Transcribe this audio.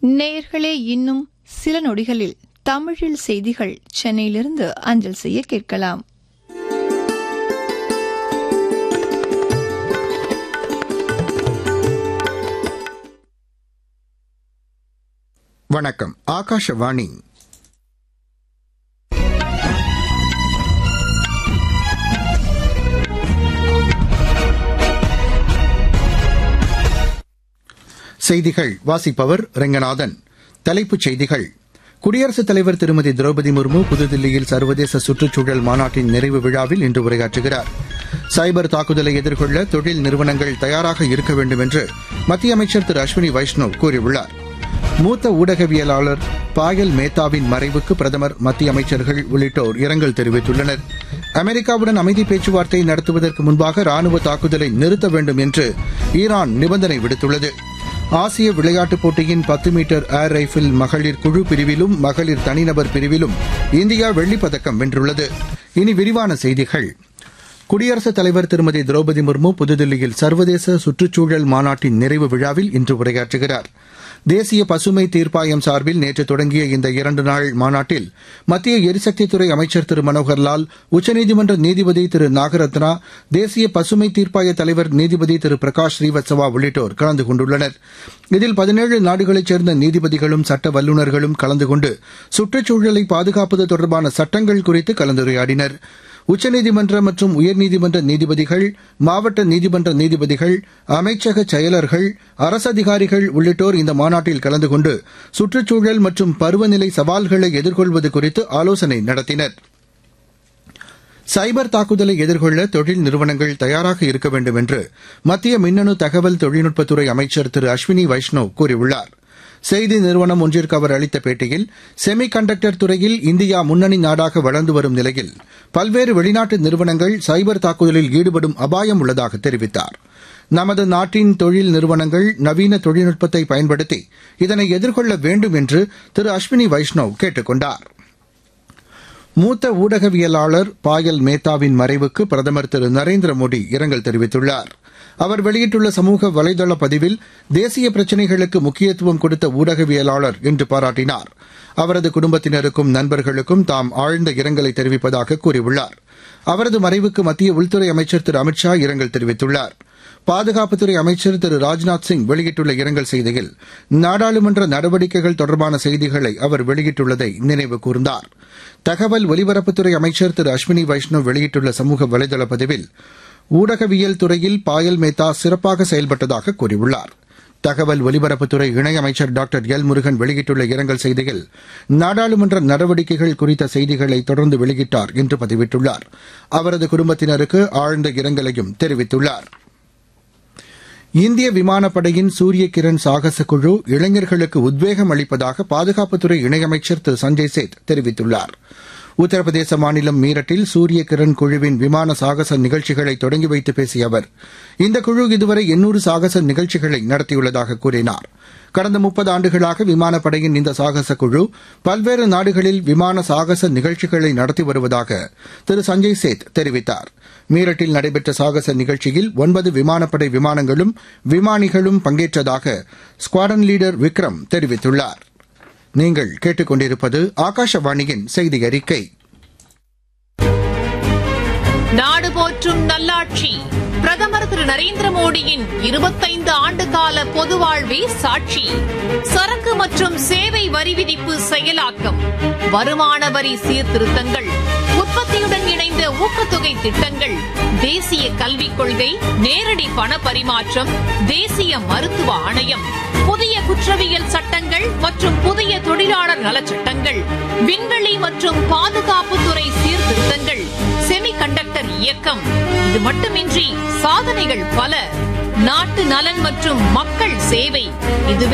நேயர்களே இன்னும் சில நொடிகளில் தமிழில் செய்திகள் சென்னையிலிருந்து அஞ்சல் செய்ய கேட்கலாம் வணக்கம் ஆகாஷவாணி செய்திகள் வாசிப்பவர் ரெங்கநாதன் தலைப்புச் செய்திகள் குடியரசுத் தலைவர் திருமதி திரௌபதி முர்மு புதுதில்லியில் சர்வதேச சுற்றுச்சூழல் மாநாட்டின் நிறைவு விழாவில் இன்று உரையாற்றுகிறார் சைபர் தாக்குதலை எதிர்கொள்ள தொழில் நிறுவனங்கள் தயாராக இருக்க வேண்டும் என்று மத்திய அமைச்சர் திரு அஸ்வினி வைஷ்ணவ் கூறியுள்ளார் மூத்த ஊடகவியலாளர் பாயல் மேத்தாவின் மறைவுக்கு பிரதமர் மத்திய அமைச்சர்கள் உள்ளிட்டோர் இரங்கல் தெரிவித்துள்ளனர் அமெரிக்காவுடன் அமைதி பேச்சுவார்த்தை நடத்துவதற்கு முன்பாக ராணுவ தாக்குதலை நிறுத்த வேண்டும் என்று ஈரான் நிபந்தனை விடுத்துள்ளது ஆசிய விளையாட்டுப் போட்டியின் பத்து மீட்டர் ஏர் ரைபிள் மகளிர் குழு பிரிவிலும் மகளிர் தனிநபர் பிரிவிலும் இந்தியா வெள்ளிப் பதக்கம் வென்றுள்ளது இனி விரிவான செய்திகள் குடியரசுத் தலைவர் திருமதி திரௌபதி முர்மு புதுதில்லியில் சர்வதேச சுற்றுச்சூழல் மாநாட்டின் நிறைவு விழாவில் இன்று உரையாற்றுகிறார் தேசிய பசுமை தீர்ப்பாயம் சார்பில் நேற்று தொடங்கிய இந்த இரண்டு நாள் மாநாட்டில் மத்திய எரிசக்தித்துறை அமைச்சர் திரு மனோகர்லால் உச்சநீதிமன்ற நீதிபதி திரு நாகரத்னா தேசிய பசுமை தீர்ப்பாய தலைவர் நீதிபதி திரு பிரகாஷ் ஸ்ரீவத்சவா உள்ளிட்டோர் கலந்து கொண்டுள்ளனர் இதில் பதினேழு நாடுகளைச் சேர்ந்த நீதிபதிகளும் சட்ட வல்லுநர்களும் கலந்து கொண்டு சுற்றுச்சூழலை பாதுகாப்பது தொடர்பான சட்டங்கள் குறித்து கலந்துரையாடினர் உச்சநீதிமன்ற மற்றும் உயர்நீதிமன்ற நீதிபதிகள் மாவட்ட நீதிமன்ற நீதிபதிகள் அமைச்சக செயலர்கள் அரசு அதிகாரிகள் உள்ளிட்டோர் இந்த மாநாட்டில் கலந்து கொண்டு சுற்றுச்சூழல் மற்றும் பருவநிலை சவால்களை எதிர்கொள்வது குறித்து ஆலோசனை நடத்தினர் சைபர் தாக்குதலை எதிர்கொள்ள தொழில் நிறுவனங்கள் தயாராக இருக்க வேண்டும் என்று மத்திய மின்னணு தகவல் தொழில்நுட்பத்துறை அமைச்சர் திரு அஸ்வினி வைஷ்ணவ் கூறியுள்ளார் செய்தி நிறுவனம் ஒன்றிற்கு அவர் அளித்த பேட்டியில் செமி கண்டக்டர் துறையில் இந்தியா முன்னணி நாடாக வளர்ந்து வரும் நிலையில் பல்வேறு வெளிநாட்டு நிறுவனங்கள் சைபர் தாக்குதலில் ஈடுபடும் அபாயம் உள்ளதாக தெரிவித்தார் நமது நாட்டின் தொழில் நிறுவனங்கள் நவீன தொழில்நுட்பத்தை பயன்படுத்தி இதனை எதிர்கொள்ள வேண்டும் என்று திரு அஸ்வினி வைஷ்ணவ் கேட்டுக் கொண்டார் மூத்த ஊடகவியலாளர் பாயல் மேத்தாவின் மறைவுக்கு பிரதமர் திரு நரேந்திர மோடி இரங்கல் தெரிவித்துள்ளார் அவர் வெளியிட்டுள்ள சமூக வலைதள பதிவில் தேசிய பிரச்சினைகளுக்கு முக்கியத்துவம் கொடுத்த ஊடகவியலாளர் என்று பாராட்டினார் அவரது குடும்பத்தினருக்கும் நண்பர்களுக்கும் தாம் ஆழ்ந்த இரங்கலை தெரிவிப்பதாக கூறியுள்ளார் அவரது மறைவுக்கு மத்திய உள்துறை அமைச்சர் திரு அமித்ஷா இரங்கல் தெரிவித்துள்ளார் பாதுகாப்புத்துறை அமைச்சர் திரு ராஜ்நாத் சிங் வெளியிட்டுள்ள இரங்கல் செய்தியில் நாடாளுமன்ற நடவடிக்கைகள் தொடர்பான செய்திகளை அவர் வெளியிட்டுள்ளதை நினைவு கூர்ந்தார் தகவல் ஒலிபரப்புத்துறை அமைச்சர் திரு அஸ்வினி வைஷ்ணவ் வெளியிட்டுள்ள சமூக வலைதள பதிவில் ஊடகவியல் துறையில் பாயல் மேத்தா சிறப்பாக செயல்பட்டதாக கூறியுள்ளார் தகவல் ஒலிபரப்புத்துறை இணையமைச்சர் டாக்டர் எல் முருகன் வெளியிட்டுள்ள இரங்கல் செய்தியில் நாடாளுமன்ற நடவடிக்கைகள் குறித்த செய்திகளை தொடர்ந்து வெளியிட்டார் என்று பதிவிட்டுள்ளார் அவரது குடும்பத்தினருக்கு ஆழ்ந்த இரங்கலையும் தெரிவித்துள்ளார் இந்திய விமானப்படையின் சூரிய கிரண் சாகச குழு இளைஞர்களுக்கு உத்வேகம் அளிப்பதாக பாதுகாப்புத்துறை இணையமைச்சர் திரு சஞ்சய் சேத் தெரிவித்துள்ளார் உத்தரப்பிரதேச மாநிலம் மீரட்டில் சூரிய கிரண் குழுவின் விமான சாகச நிகழ்ச்சிகளை தொடங்கி வைத்து பேசிய அவர் இந்த குழு இதுவரை எண்ணூறு சாகச நிகழ்ச்சிகளை நடத்தியுள்ளதாக கூறினார் கடந்த முப்பது ஆண்டுகளாக விமானப்படையின் இந்த சாகச குழு பல்வேறு நாடுகளில் விமான சாகச நிகழ்ச்சிகளை நடத்தி வருவதாக திரு சஞ்சய் சேத் தெரிவித்தார் மீரட்டில் நடைபெற்ற சாகச நிகழ்ச்சியில் ஒன்பது விமானப்படை விமானங்களும் விமானிகளும் பங்கேற்றதாக ஸ்குவாடன் லீடர் விக்ரம் தெரிவித்துள்ளார் நீங்கள் கேட்டுக்கொண்டிருப்பது ஆகாஷவாணியின் செய்தி அறிக்கை நாடு போற்றும் நல்லாட்சி பிரதமர் திரு நரேந்திர மோடியின் இருபத்தைந்து ஆண்டு கால பொது வாழ்வே சாட்சி சரக்கு மற்றும் சேவை வரி விதிப்பு செயலாக்கம் வருமான வரி சீர்திருத்தங்கள் உற்பத்தியுடன் இணைந்த ஊக்கத்தொகை திட்டங்கள் தேசிய கல்விக் கொள்கை நேரடி பண பரிமாற்றம் தேசிய மருத்துவ ஆணையம் புதிய குற்றவியல் சட்டங்கள் மற்றும் புதிய தொழிலாளர் நலச்சட்டங்கள் விண்வெளி மற்றும் பாதுகாப்புத்துறை சீர்திருத்தங்கள் செமி கண்டக்டர் இயக்கம் இது மட்டுமின்றி சாதனைகள் பல நாட்டு நலன் மற்றும் மக்கள் சேவை இதுவே